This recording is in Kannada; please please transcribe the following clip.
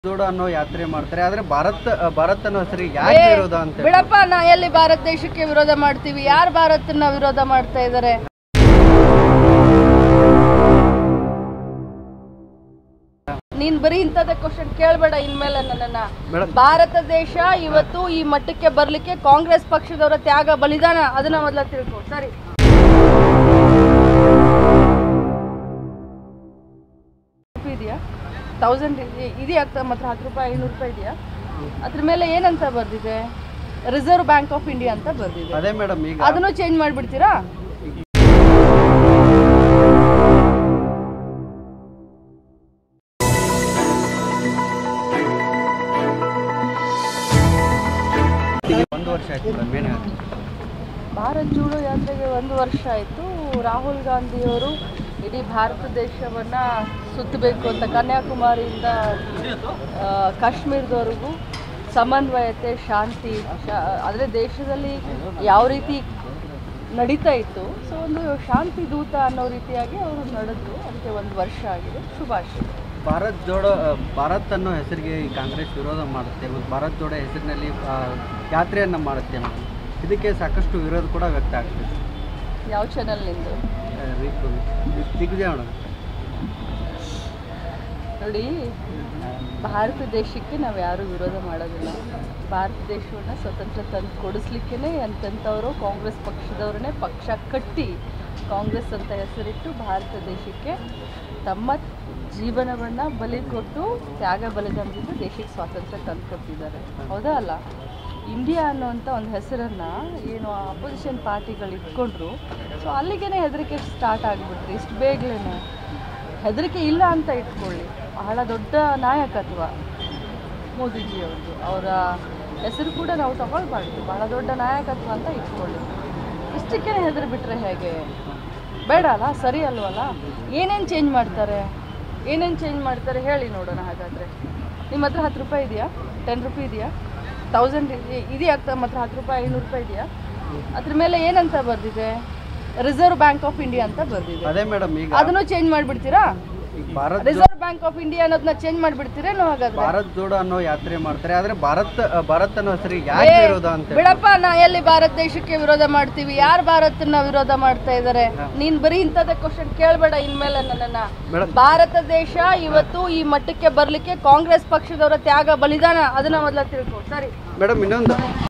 ಜೋಡೋ ಅನ್ನೋ ಯಾತ್ರೆ ಮಾಡ್ತಾರೆ ಆದ್ರೆ ಭಾರತ್ ಭಾರತ್ ಅನ್ನೋ ಹೆಸರಿಗೆ ಯಾಕೆ ಏ, ವಿರೋಧ ಅಂತ ಬಿಡಪ್ಪ ನಾ ಎಲ್ಲಿ ಭಾರತ ದೇಶಕ್ಕೆ ವಿರೋಧ ಮಾಡ್ತೀವಿ ಯಾರು ಭಾರತನ ವಿರೋಧ ಮಾಡ್ತಾ ಇದ್ದಾರೆ ನೀನ್ ಬರೀ ಇಂಥದ್ದೇ ಕ್ವಶನ್ ಕೇಳಬೇಡ ಇನ್ಮೇಲೆ ನನ್ನನ್ನ ಮೇಡಮ್ ಭಾರತ ದೇಶ ಇವತ್ತು ಈ ಮಟ್ಟಕ್ಕೆ ಬರ್ಲಿಕ್ಕೆ ಕಾಂಗ್ರೆಸ್ ಪಕ್ಷದವರ ತ್ಯಾಗ ಬಲಿದಾನ ಅದನ್ನ ಮೊದಲ ತಿಳ್ಕೊ ಸರಿ ಇದೆಯಾ ತೌಸಂಡ್ ಇದೆಯಾ ತಮ್ಮ ಹತ್ರ ಹತ್ತು ರೂಪಾಯಿ ಐನೂರು ರೂಪಾಯಿ ಇದೆಯಾ ಅದ್ರ ಮೇಲೆ ಏನಂತ ಬರ್ದಿದೆ ರಿಸರ್ವ್ ಬ್ಯಾಂಕ್ ಆಫ್ ಇಂಡಿಯಾ ಅಂತ ಬರ್ದಿದೆ ಅದೇ ಮೇಡಮ್ ಈಗ ಅದನ್ನು ಚೇಂಜ್ ಮಾಡಿಬಿಡ್ತೀರಾ ಈಗ ಒಂದು ವರ್ಷ ಆಯ್ತು ಮೇಡಮ್ ಏನು ಹೇಳ್ತೀರಿ? ಭಾರತ್ ಜೋಡೋ ಯಾತ್ರೆಗೆ ಒಂದು ವರ್ಷ ಆಯಿತು ರಾಹುಲ್ ಗಾಂಧಿಯವರು ಇಡೀ ಭಾರತ ದೇಶವನ್ನ ಸುತ್ತಬೇಕು ಅಂತ ಕನ್ಯಾಕುಮಾರಿಯಿಂದ ಆ, ಕಾಶ್ಮೀರದವರೆಗೂ ಸಮನ್ವಯತೆ ಶಾಂತಿ ಶಾ ಅಂದರೆ ದೇಶದಲ್ಲಿ ಯಾವ ರೀತಿ ನಡೀತಾ ಇತ್ತು ಸೊ ಒಂದು ಶಾಂತಿ ದೂತ ಅನ್ನೋ ರೀತಿಯಾಗಿ ಅವರು ನಡೆದ್ರು ಅದಕ್ಕೆ ಒಂದು ವರ್ಷ ಆಗಿದೆ ಶುಭಾಶಯ ಭಾರತ್ ಜೋಡೋ ಆ, ಭಾರತ್ ಅನ್ನೋ ಹೆಸರಿಗೆ ಈ ಕಾಂಗ್ರೆಸ್ ವಿರೋಧ ಮಾಡುತ್ತೆ ಮತ್ತು ಭಾರತ್ ಜೋಡೋ ಹೆಸರಿನಲ್ಲಿ ಆ, ಯಾತ್ರೆಯನ್ನ ಮಾಡುತ್ತೆ ಮೇಡಮ್ ಇದಕ್ಕೆ ಸಾಕಷ್ಟು ವಿರೋಧ ಕೂಡ ವ್ಯಕ್ತ ಆಗ್ತದೆ ಯಾವ ಚಾನಲ್ನಿಂದು ಆ, ರಿ- ದಿಗ್ವಿಜಯ ಮೇಡಮ್ ನೋಡಿ ಭಾರತ ದೇಶಕ್ಕೆ ನಾವು ಯಾರೂ ವಿರೋಧ ಮಾಡೋದಿಲ್ಲ ಭಾರತ ದೇಶವನ್ನು ಸ್ವತಂತ್ರ ತಂದು ಕೊಡಿಸ್ಲಿಕ್ಕೇ ಅಂತಂಥವರು ಕಾಂಗ್ರೆಸ್ ಪಕ್ಷದವ್ರನ್ನೇ ಪಕ್ಷ ಕಟ್ಟಿ ಕಾಂಗ್ರೆಸ್ ಅಂತ ಹೆಸರಿಟ್ಟು ಭಾರತ ದೇಶಕ್ಕೆ ತಮ್ಮ ಜೀವನವನ್ನು ಬಲಿ ಕೊಟ್ಟು ತ್ಯಾಗ ಬಲಿದಾನದಿಂದ ದೇಶಕ್ಕೆ ಸ್ವಾತಂತ್ರ್ಯ ತಂದು ಕೊಟ್ಟಿದ್ದಾರೆ ಹೌದಾ ಅಲ್ಲ ಇಂಡಿಯಾ ಅನ್ನೋಂಥ ಒಂದು ಹೆಸರನ್ನು ಏನು ಅಪೋಸಿಷನ್ ಪಾರ್ಟಿಗಳು ಇಟ್ಕೊಂಡ್ರು ಸೊ ಅಲ್ಲಿಗೇ ಹೆದರಿಕೆ ಸ್ಟಾರ್ಟ್ ಆಗಿಬಿಟ್ರಿ ಇಷ್ಟು ಬೇಗಲೇ ಹೆದರಿಕೆ ಇಲ್ಲ ಅಂತ ಇಟ್ಕೊಳ್ಳಿ ಬಹಳ ದೊಡ್ಡ ನಾಯಕತ್ವ ಮೋದಿಜಿಯವ್ರದ್ದು ಅವರ ಹೆಸರು ಕೂಡ ನಾವು ತಗೊಳ್ಬಾರ್ದು ಬಹಳ ದೊಡ್ಡ ನಾಯಕತ್ವ ಅಂತ ಇಟ್ಕೊಳ್ಳಿ ಇಷ್ಟಕ್ಕೆ ಹೆದರಿ ಬಿಟ್ರೆ ಹೇಗೆ ಬೇಡ ಅಲ್ಲ ಸರಿ ಅಲ್ವಲ್ಲ ಏನೇನು ಚೇಂಜ್ ಮಾಡ್ತಾರೆ ಏನೇನು ಚೇಂಜ್ ಮಾಡ್ತಾರೆ ಹೇಳಿ ನೋಡೋಣ ಹಾಗಾದರೆ ನಿಮ್ಮ ಹತ್ರ ಹತ್ತು ರೂಪಾಯಿ ಇದೆಯಾ ಟೆನ್ ರುಪಿ ಇದೆಯಾ ತೌಸಂಡ್ ಇದೆಯಾ ತಮ್ಮ ಹತ್ರ ಹತ್ತು ರೂಪಾಯಿ ಐನೂರು ರೂಪಾಯಿ ಇದೆಯಾ ಅದ್ರ ಮೇಲೆ ಏನಂತ ಬರ್ದಿದೆ ರಿಸರ್ವ್ ಬ್ಯಾಂಕ್ ಆಫ್ ಇಂಡಿಯಾ ಅಂತ ಬರ್ದಿದೆ ಅದೇ ಮೇಡಮ್ ಈಗ ಅದನ್ನು ಚೇಂಜ್ ಮಾಡಿಬಿಡ್ತೀರಾ ಈಗ ಭಾರತ್ ಜೋ- ರಿಸರ್ವ್ ಬ್ಯಾಂಕ್ ಆಫ್ ಇಂಡಿಯಾ ಅನ್ನೋದನ್ನ ಚೇಂಜ್ ಮಾಡಿಬಿಡ್ತೀರೇನು ಹಾಗಾದ್ರೆ ಭಾರತ್ ಜೋಡೋ ಅನ್ನೋ ಯಾತ್ರೆ ಮಾಡ್ತಾರೆ ಆದ್ರೆ ಭಾರತ್ ಭಾರತ್ ಅನ್ನೋ ಹೆಸರಿಗೆ ಯಾಕೆ ಏ, ವಿರೋಧ ಅಂತ ಬಿಡಪ್ಪ ನಾ ಎಲ್ಲಿ ಭಾರತ ದೇಶಕ್ಕೆ ವಿರೋಧ ಮಾಡ್ತೀವಿ ಯಾರು ಭಾರತನ ವಿರೋಧ ಮಾಡ್ತಾ ಇದ್ದಾರೆ ನೀನ್ ಬರೀ ಇಂಥದ್ದೇ ಕ್ವಶನ್ ಕೇಳಬೇಡ ಇನ್ಮೇಲೆ ನನ್ನನ್ನ ಮೇಡಮ್ ಭಾರತ ದೇಶ ಇವತ್ತು ಈ ಮಟ್ಟಕ್ಕೆ ಬರ್ಲಿಕ್ಕೆ ಕಾಂಗ್ರೆಸ್ ಪಕ್ಷದವರ ತ್ಯಾಗ ಬಲಿದಾನ ಅದನ್ನ ಮೊದಲ ತಿಳ್ಕೊ ಸರಿ ಮೇಡಮ್ ಇನ್ನೊಂದು